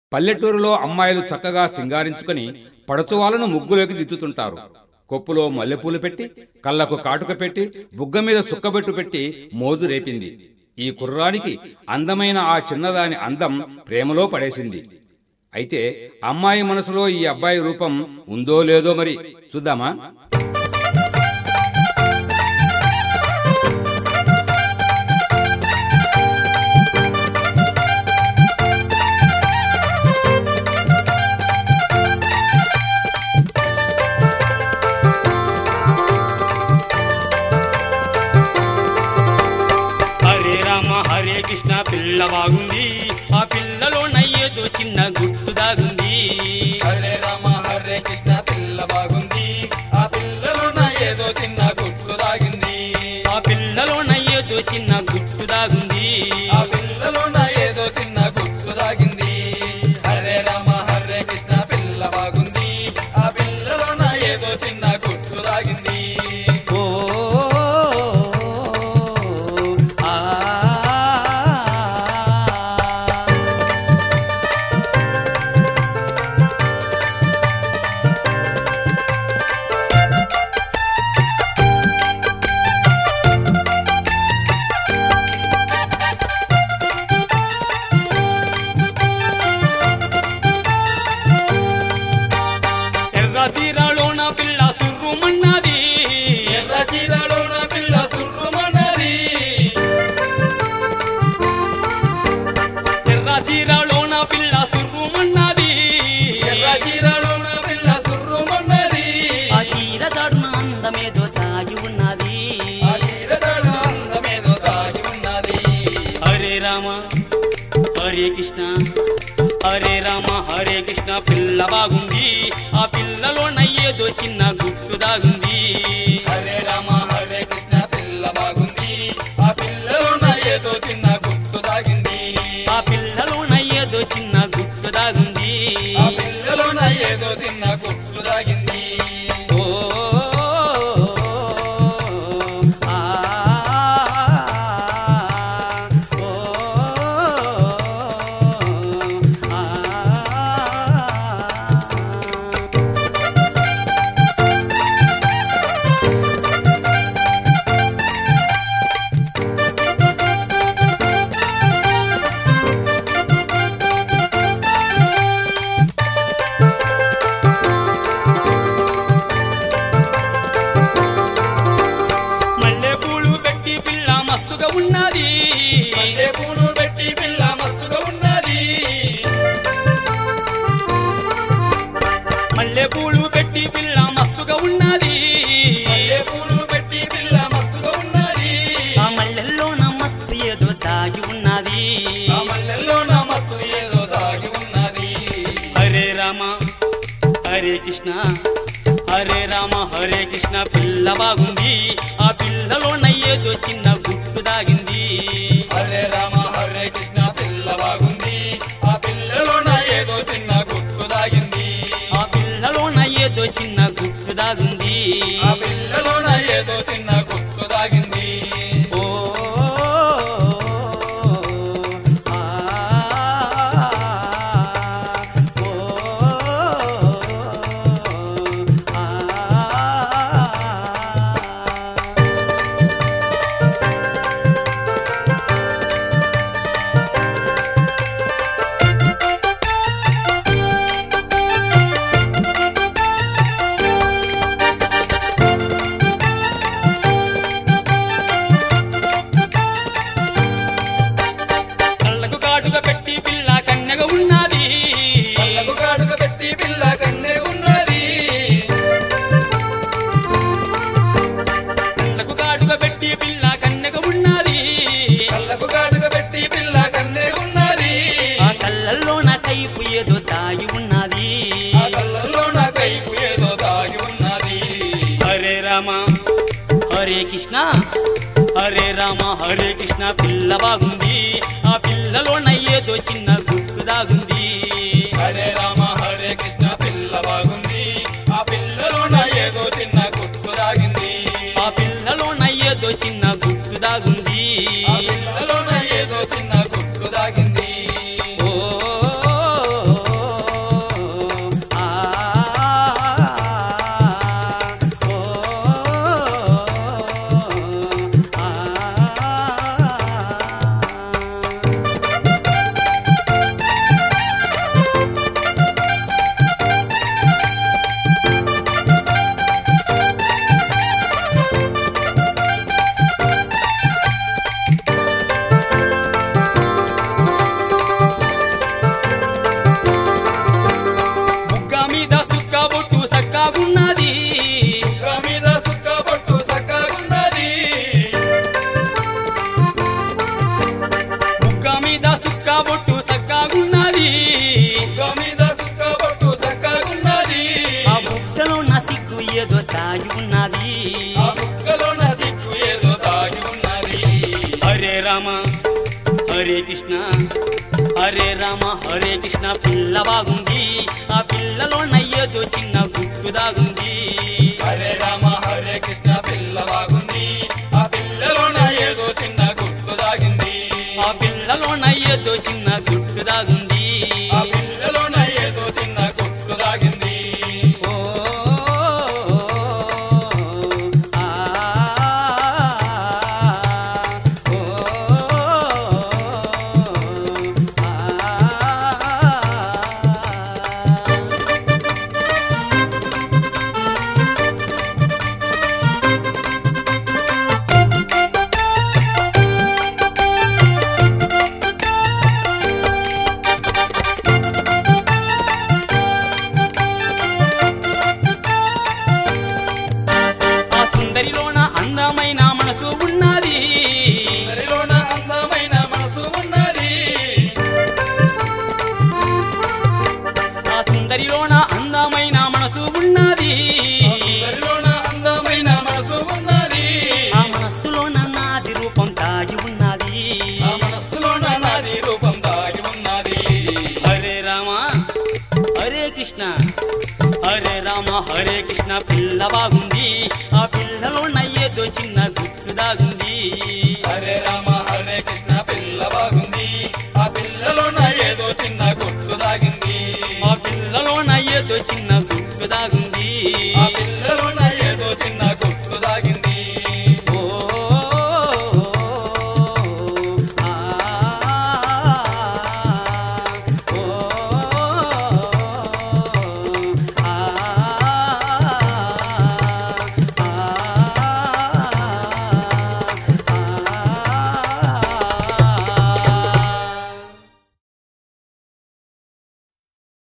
పల్లెటూరులో అమ్మాయిలు చక్కగా సింగారించుకుని పడచువాలను ముగ్గులోకి దిద్దుతుంటారు కొప్పులో మల్లెపూలు పెట్టి కళ్ళకు కాటుక పెట్టి బుగ్గ మీద సుక్కబెట్టు పెట్టి మోజు రేపింది ఈ కుర్రానికి అందమైన ఆ చిన్నదాని అందం ప్రేమలో పడేసింది అయితే అమ్మాయి మనసులో ఈ అబ్బాయి రూపం ఉందో లేదో మరి చూద్దామా హరే రామ హరే కృష్ణ పిల్ల బాగుంది ఆ పిల్లలో నయ్యేదో చిన్న గుట్టు దాగుంది హరే రామ హరే కృష్ణ పిల్ల బాగుంది ఆ పిల్లలున్న ఏదో చిన్న గుట్టు దాగింది ఆ పిల్లలో నయ్యేదో చిన్న గుట్టు దాగుంది ఆ పిల్లలున్న ఏదో చిన్న గుట్టు దాగింది హరే రామ హరే కృష్ణ పిల్ల బాగుంది ఆ పిల్లలున్న ఏదో చిన్న గుట్టు దాగింది ఓ ఆ ఎర్ర తీరాలోన పిల్ల సుర్రుమన్నది ఎర్ర చీరలోన పిల్ల సుర్రుమన్నది ఎర్ర తీరాలోన పిల్ల సుర్రుమన్నది ఎర్ర చీరలోన పిల్ల సుర్రుమన్నది ఆ తీర దాడున అందమేదో సాగి ఉన్నది ఆ చీరతోడు అందమేదో దాగి ఉన్నది హరే రామ హరే కృష్ణ హరే రామ హరే కృష్ణ పిల్ల బాగుంది ఆ పిల్లలో నయ్యేదో చిన్న గుట్టు దాగుంది హరే రామ హరే కృష్ణ పిల్ల బాగుంది ఆ పిల్లలున్న ఏదో చిన్న గుట్టు దాగింది ఆ పిల్లలో నయ్యేదో చిన్న గుట్టు దాగుంది ఆ పిల్లలున్న ఏదో చిన్న గుట్టు దాగింది ఓ ఆ ఓ ఆ మల్లె పూలు పెట్టి పిల్ల మస్తుగా ఉన్నది మల్లె పూలు పెట్టి పిల్ల మస్తుగా ఉన్నది మల్లె పూలు పెట్టి పిల్ల మస్తుగా ఉన్నది మల్లె పూలు పెట్టి పిల్ల మస్తుగా ఉన్నది ఆ మల్లెల్లో నా మత్తు ఏదో దాగి ఉన్నది ఆ మల్లెల్లో నా మత్తు ఏదో దాగి ఉన్నది హరే రామ హరే కృష్ణ హరే రామ హరే కృష్ణ పిల్ల బాగుంది ఆ పిల్లలో నయ్యేదో చిన్న గుట్టు దాగింది హరే రామ హరే కృష్ణ పిల్ల బాగుంది ఆ పిల్లలోన ఏదో చిన్న గుట్టు దాగింది ఆ పిల్లలో నయ్యేదో చిన్న గుట్టు దాగుంది ఆ పిల్లలోన ఏదో చిన్న గుట్టు దాగింది ఓ ఆ ఓ ఆ కళ్ళకు కాటుగా పెట్టి పిల్ల కన్నెగా ఉన్నది కళ్ళకు కాటుక పెట్టి పిల్ల కన్నే ఉన్నది కళ్ళకు కాటుగా పెట్టి పిల్ల కన్నెగా ఉన్నది కళ్ళకు కాటుక పెట్టి పిల్ల కన్నే ఉన్నది ఆ కళ్ళల్లో నా కైపు ఏదో తాగి ఉన్నది ఆ కళ్ళల్లో నా కైపు ఏదో దాగి ఉన్నది హరే రామ హరే కృష్ణ హరే రామ హరే కృష్ణ పిల్ల బాగుంది ఆ పిల్లలో నయ్యేదో చిన్న గుట్టు దాగుంది హరే రామ హరే కృష్ణ పిల్ల బాగుంది ఆ పిల్లలోన ఏదో చిన్న గుట్టు దాగింది ఆ పిల్లలో నయ్యేదో చిన్న గుట్టు దాగుంది ఆ పిల్లలోన ఏదో చిన్న గుట్టు దాగింది ఓ సక్కగున్నది బుగ్గ మీద సుక్క బొట్టు సక్కగున్నది బుగ్గ మీద సుక్క బొట్టు సక్కగున్నది బుగ్గ మీద సుక్క బొట్టు సక్కగున్నది ఆ బుగ్గలో నా సిగ్గు ఏదో సాగి ఉన్నది ఆ బుగ్గలో నా సిగ్గు ఏదో దాగి ఉన్నది హరే రామ హరే కృష్ణ హరే రామ హరే కృష్ణ పిల్ల బాగుంది ఆ పిల్లలో నయ్యేదో చిన్న గుట్టు దాగుంది హరే రామ హరే కృష్ణ పిల్ల బాగుంది ఆ పిల్లలోన ఏదో చిన్న గుట్టు దాగింది ఆ పిల్లలో నయ్యేదో చిన్న గుట్టు దాగుంది ఆ పిల్లలోన ఏదో చిన్న గుట్టు దాగింది ఓ ఆ ఓ ఆ ఆ సుందరిలోన అందమైన మనసు ఉన్నది అందరిలోన అందమైన మనసు ఉన్నది ఆ సుందరిలోన అందమైన మనసు ఉన్నది అందరిలోన అందమైన మనసు ఉన్నది ఆ మనస్సులోన నాది రూపం దాగి ఉన్నది ఆ మనస్సులోన నాది రూపం దాగి ఉన్నది హరే రామ హరే కృష్ణ హరే రామ హరే కృష్ణ పిల్ల బాగుంది ఆ పిల్లలో నయ్యేదో చిన్న గుట్టు దాగుంది హరే రామ హరే కృష్ణ పిల్ల బాగుంది ఆ పిల్లలోన ఏదో చిన్న గుట్టు దాగింది ఆ పిల్లలో నయ్యేదో చిన్న